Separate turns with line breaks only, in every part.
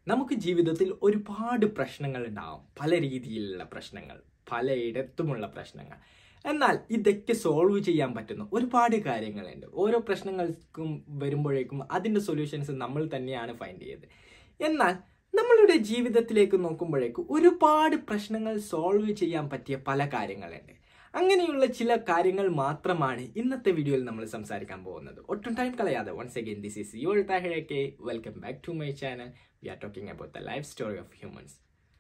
നമുക്ക് ജീവിതത്തിൽ ഒരുപാട് പ്രശ്നങ്ങൾ ഉണ്ടാവും പല രീതിയിലുള്ള പ്രശ്നങ്ങൾ പലയിടത്തുമുള്ള പ്രശ്നങ്ങൾ എന്നാൽ ഇതൊക്കെ സോൾവ് ചെയ്യാൻ പറ്റുന്ന ഒരുപാട് കാര്യങ്ങളുണ്ട് ഓരോ പ്രശ്നങ്ങൾക്കും വരുമ്പോഴേക്കും അതിൻ്റെ സൊല്യൂഷൻസ് നമ്മൾ തന്നെയാണ് ഫൈൻഡ് ചെയ്തത് എന്നാൽ നമ്മളുടെ ജീവിതത്തിലേക്ക് നോക്കുമ്പോഴേക്കും ഒരുപാട് പ്രശ്നങ്ങൾ സോൾവ് ചെയ്യാൻ പറ്റിയ പല കാര്യങ്ങളുണ്ട് അങ്ങനെയുള്ള ചില കാര്യങ്ങൾ മാത്രമാണ് ഇന്നത്തെ വീഡിയോയിൽ നമ്മൾ സംസാരിക്കാൻ പോകുന്നത് ഒട്ടും ടൈം കളയാതെ once again this is your താഹിഴക്കെ welcome back to my channel we are talking about the life story of humans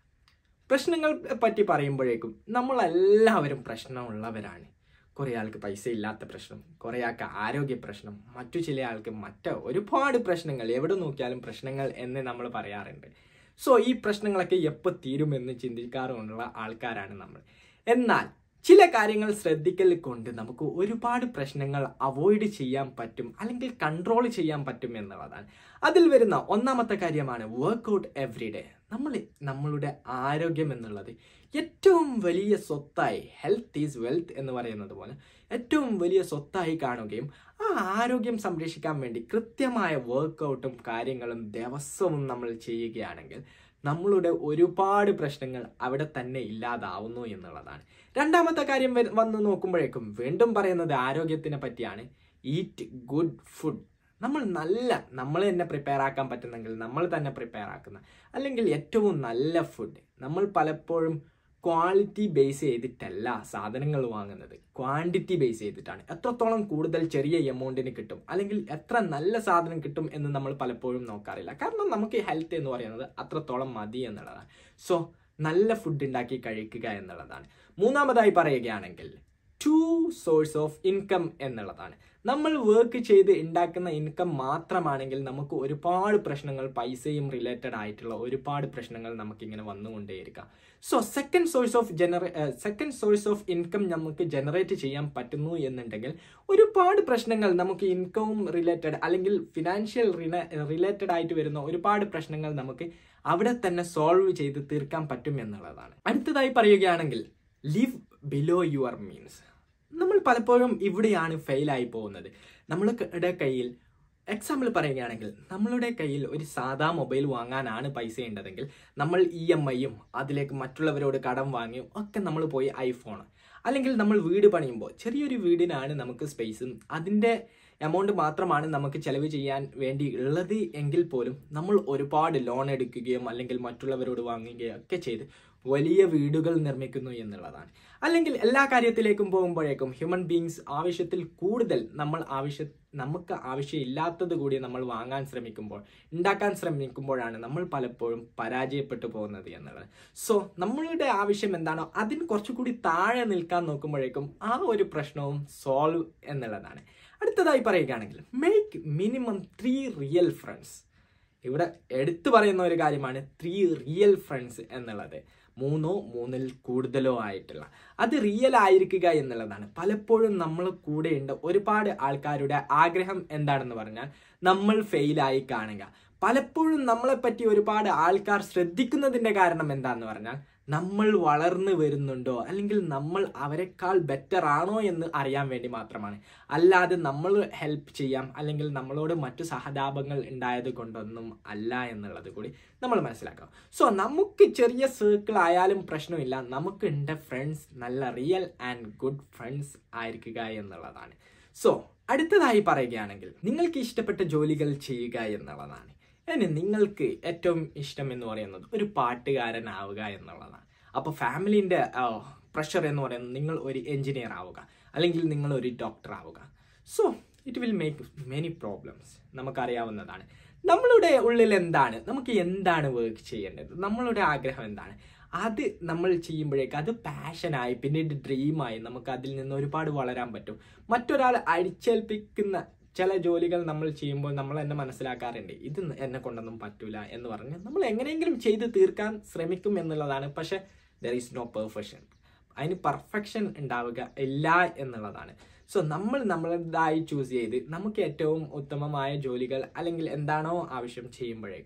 പ്രശ്നങ്ങൾ പറ്റി പറയുമ്പോഴേക്കും നമ്മളെല്ലാവരും പ്രശ്നമുള്ളവരാണ് കുറേ ആൾക്ക് പൈസ ഇല്ലാത്ത പ്രശ്നം കുറേ ആൾക്ക് ആരോഗ്യ പ്രശ്നം മറ്റു ചില ആൾക്ക് മറ്റ് ഒരുപാട് പ്രശ്നങ്ങൾ എവിടെ നോക്കിയാലും പ്രശ്നങ്ങൾ എന്ന് നമ്മൾ പറയാറുണ്ട് സോ ഈ പ്രശ്നങ്ങളൊക്കെ എപ്പോൾ തീരുമെന്ന് ചിന്തിക്കാറുള്ള ആൾക്കാരാണ് നമ്മൾ എന്നാൽ ചില കാര്യങ്ങൾ ശ്രദ്ധിക്കൽ കൊണ്ട് നമുക്ക് ഒരുപാട് പ്രശ്നങ്ങൾ അവോയ്ഡ് ചെയ്യാൻ പറ്റും അല്ലെങ്കിൽ കൺട്രോൾ ചെയ്യാൻ പറ്റും എന്നുള്ളതാണ് അതിൽ വരുന്ന ഒന്നാമത്തെ കാര്യമാണ് വർക്കൗട്ട് എവറി ഡേ നമ്മൾ നമ്മളുടെ ആരോഗ്യം എന്നുള്ളത് ഏറ്റവും വലിയ സ്വത്തായി ഹെൽത്ത് ഈസ് വെൽത്ത് എന്ന് പറയുന്നത് പോലെ ഏറ്റവും വലിയ സ്വത്തായി കാണുകയും ആ ആരോഗ്യം സംരക്ഷിക്കാൻ വേണ്ടി കൃത്യമായ വർക്കൗട്ടും കാര്യങ്ങളും ദിവസവും നമ്മൾ ചെയ്യുകയാണെങ്കിൽ നമ്മളുടെ ഒരുപാട് പ്രശ്നങ്ങൾ അവിടെ തന്നെ ഇല്ലാതാവുന്നു എന്നുള്ളതാണ് രണ്ടാമത്തെ കാര്യം വ- വന്ന് നോക്കുമ്പോഴേക്കും വീണ്ടും പറയുന്നത് ആരോഗ്യത്തിനെ പറ്റിയാണ് ഈറ്റ് ഗുഡ് ഫുഡ് നമ്മൾ നല്ല നമ്മൾ തന്നെ പ്രിപ്പയർ ആക്കാൻ പറ്റുന്നെങ്കിൽ നമ്മൾ തന്നെ പ്രിപ്പയർ ആക്കുന്ന അല്ലെങ്കിൽ ഏറ്റവും നല്ല ഫുഡ് നമ്മൾ പലപ്പോഴും ക്വാളിറ്റി ബേസ് ചെയ്തിട്ടല്ല സാധനങ്ങൾ വാങ്ങുന്നത് ക്വാണ്ടിറ്റി ബേസ് ചെയ്തിട്ടാണ് എത്രത്തോളം കൂടുതൽ ചെറിയ എമൗണ്ടിന് കിട്ടും അല്ലെങ്കിൽ എത്ര നല്ല സാധനം കിട്ടും എന്ന് നമ്മൾ പലപ്പോഴും നോക്കാറില്ല കാരണം നമുക്ക് ഹെൽത്ത് എന്ന് പറയുന്നത് അത്രത്തോളം മതി എന്നുള്ളതാണ് സോ നല്ല ഫുഡ് ഉണ്ടാക്കി കഴിക്കുക എന്നുള്ളതാണ് മൂന്നാമതായി പറയുകയാണെങ്കിൽ ടു സോഴ്സ് ഓഫ് ഇൻകം എന്നുള്ളതാണ് നമ്മൾ വർക്ക് ചെയ്ത് ഉണ്ടാക്കുന്ന ഇൻകം മാത്രമാണെങ്കിൽ നമുക്ക് ഒരുപാട് പ്രശ്നങ്ങൾ പൈസയും റിലേറ്റഡ് ആയിട്ടുള്ള ഒരുപാട് പ്രശ്നങ്ങൾ നമുക്കിങ്ങനെ വന്നുകൊണ്ടേയിരിക്കാം സോ സെക്കൻഡ് സോഴ്സ് ഓഫ് ജനറേ സെക്കൻഡ് സോഴ്സ് ഓഫ് ഇൻകം നമുക്ക് ജനറേറ്റ് ചെയ്യാൻ പറ്റുന്നു എന്നുണ്ടെങ്കിൽ ഒരുപാട് പ്രശ്നങ്ങൾ നമുക്ക് ഇൻകവും റിലേറ്റഡ് അല്ലെങ്കിൽ ഫിനാൻഷ്യൽ റിലേറ്റഡ് ആയിട്ട് വരുന്ന ഒരുപാട് പ്രശ്നങ്ങൾ നമുക്ക് അവിടെ തന്നെ സോൾവ് ചെയ്ത് തീർക്കാൻ പറ്റും എന്നുള്ളതാണ് അടുത്തതായി പറയുകയാണെങ്കിൽ ലിവ് ബിലോ യുവർ മീൻസ് നമ്മൾ പലപ്പോഴും ഇവിടെയാണ് ഫെയിലായി പോകുന്നത് നമ്മളുടെ കയ്യിൽ എക്സാമ്പിൾ പറയുകയാണെങ്കിൽ നമ്മളുടെ കയ്യിൽ ഒരു സാധാ മൊബൈൽ വാങ്ങാനാണ് പൈസ ഉണ്ടതെങ്കിൽ നമ്മൾ ഇ എം ഐയും അതിലേക്ക് മറ്റുള്ളവരോട് കടം വാങ്ങിയും ഒക്കെ നമ്മൾ പോയി ഐഫോൺ അല്ലെങ്കിൽ നമ്മൾ വീട് പണിയുമ്പോൾ ചെറിയൊരു വീടിനാണ് നമുക്ക് സ്പേസും അതിൻ്റെ എമൗണ്ട് മാത്രമാണ് നമുക്ക് ചെലവ് ചെയ്യാൻ വേണ്ടി ഉള്ളത് എങ്കിൽ പോലും നമ്മൾ ഒരുപാട് ലോൺ എടുക്കുകയും അല്ലെങ്കിൽ മറ്റുള്ളവരോട് വാങ്ങുകയും ഒക്കെ ചെയ്ത് വലിയ വീടുകൾ നിർമ്മിക്കുന്നു എന്നുള്ളതാണ് അല്ലെങ്കിൽ എല്ലാ കാര്യത്തിലേക്കും പോകുമ്പോഴേക്കും ഹ്യൂമൻ ബീങ്സ് ആവശ്യത്തിൽ കൂടുതൽ നമ്മൾ ആവശ്യ നമുക്ക് ആവശ്യമില്ലാത്തത് കൂടി നമ്മൾ വാങ്ങാൻ ശ്രമിക്കുമ്പോൾ ഉണ്ടാക്കാൻ ശ്രമിക്കുമ്പോഴാണ് നമ്മൾ പലപ്പോഴും പരാജയപ്പെട്ടു പോകുന്നത് എന്നുള്ളത് സോ നമ്മളുടെ ആവശ്യം എന്താണോ അതിന് കുറച്ചുകൂടി താഴെ നിൽക്കാൻ നോക്കുമ്പോഴേക്കും ആ ഒരു പ്രശ്നവും സോൾവ് എന്നുള്ളതാണ് അടുത്തതായി പറയുകയാണെങ്കിൽ make minimum three real friends ഇവിടെ എടുത്തു പറയുന്ന ഒരു കാര്യമാണ് ത്രീ റിയൽ ഫ്രണ്ട്സ് എന്നുള്ളത് മൂന്നോ മൂന്നിൽ കൂടുതലോ ആയിട്ടുള്ള അത് റിയൽ ആയിരിക്കുക എന്നുള്ളതാണ് പലപ്പോഴും നമ്മൾ കൂടെയുണ്ട് ഒരുപാട് ആൾക്കാരുടെ ആഗ്രഹം എന്താണെന്ന് പറഞ്ഞാൽ നമ്മൾ ഫെയിലായി കാണുക പലപ്പോഴും നമ്മളെപ്പറ്റി ഒരുപാട് ആൾക്കാർ ശ്രദ്ധിക്കുന്നതിന്റെ കാരണം എന്താണെന്ന് പറഞ്ഞാൽ നമ്മൾ വളർന്നു വരുന്നുണ്ടോ അല്ലെങ്കിൽ നമ്മൾ അവരെക്കാൾ ബെറ്റർ ആണോ എന്ന് അറിയാൻ വേണ്ടി മാത്രമാണ് അല്ലാതെ നമ്മൾ ഹെൽപ്പ് ചെയ്യാം അല്ലെങ്കിൽ നമ്മളോട് മറ്റു സഹതാപങ്ങൾ ഉണ്ടായത് കൊണ്ടൊന്നും അല്ല എന്നുള്ളത് കൂടി നമ്മൾ മനസ്സിലാക്കണം സോ നമുക്ക് ചെറിയ സർക്കിൾ ആയാലും പ്രശ്നമില്ല നമുക്ക് ഉണ്ട് ഫ്രണ്ട്സ് നല്ല റിയൽ ആൻഡ് ഗുഡ് ഫ്രണ്ട്സ് ആയിരിക്കുക എന്നുള്ളതാണ് സോ അടുത്തതായി പറയുകയാണെങ്കിൽ നിങ്ങൾക്ക് ഇഷ്ടപ്പെട്ട ജോലികൾ ചെയ്യുക എന്നുള്ളതാണ് ഇനി നിങ്ങൾക്ക് ഏറ്റവും ഇഷ്ടം എന്ന് പറയുന്നത് ഒരു പാട്ടുകാരനാവുക എന്നുള്ളതാണ് അപ്പോൾ ഫാമിലിൻ്റെ പ്രഷർ എന്ന് പറയുന്നത് നിങ്ങൾ ഒരു എഞ്ചിനീയർ ആവുക അല്ലെങ്കിൽ നിങ്ങൾ ഒരു ഡോക്ടർ ആവുക so it will make many problems നമുക്കറിയാവുന്നതാണ് നമ്മളുടെ ഉള്ളിൽ എന്താണ് നമുക്ക് എന്താണ് വർക്ക് ചെയ്യേണ്ടത് നമ്മളുടെ ആഗ്രഹം എന്താണ് അത് നമ്മൾ ചെയ്യുമ്പോഴേക്ക് അത് പാഷനായി പിന്നീട് ഡ്രീമായി നമുക്ക് അതിൽ നിന്ന് ഒരുപാട് വളരാൻ പറ്റും മറ്റൊരാൾ അടിച്ചേൽപ്പിക്കുന്ന ചില ജോലികൾ നമ്മൾ ചെയ്യുമ്പോൾ നമ്മൾ എന്നെ മനസ്സിലാക്കാറുണ്ട് ഇത് എന്നെ കൊണ്ടൊന്നും പറ്റൂല എന്ന് പറഞ്ഞ് നമ്മൾ എങ്ങനെയെങ്കിലും ചെയ്ത് തീർക്കാൻ ശ്രമിക്കും എന്നുള്ളതാണ് പക്ഷെ ദർ ഈസ് നോ പെർഫെക്ഷൻ അതിന് പെർഫെക്ഷൻ ഉണ്ടാവുക ഇല്ല എന്നുള്ളതാണ് സോ നമ്മൾ നമ്മളതായി ചൂസ് ചെയ്ത് നമുക്ക് ഏറ്റവും ഉത്തമമായ ജോലികൾ അല്ലെങ്കിൽ എന്താണോ ആവശ്യം ചെയ്യുമ്പോഴേക്കും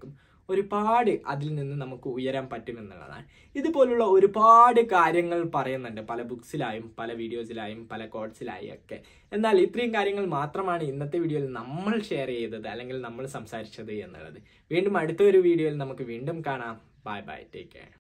ഒരുപാട് അതിൽ നിന്ന് നമുക്ക് ഉയരാൻ പറ്റുമെന്നുള്ളതാണ് ഇതുപോലുള്ള ഒരുപാട് കാര്യങ്ങൾ പറയുന്നുണ്ട് പല ബുക്സിലായും പല വീഡിയോസിലായും പല കോഡ്സിലായും ഒക്കെ എന്നാൽ ഇത്രയും കാര്യങ്ങൾ മാത്രമാണ് ഇന്നത്തെ വീഡിയോയിൽ നമ്മൾ ഷെയർ ചെയ്തത് അല്ലെങ്കിൽ നമ്മൾ സംസാരിച്ചത് എന്നുള്ളത് വീണ്ടും അടുത്ത ഒരു വീഡിയോയിൽ നമുക്ക് വീണ്ടും കാണാം ബൈ ബൈ ടേക്ക് കെയർ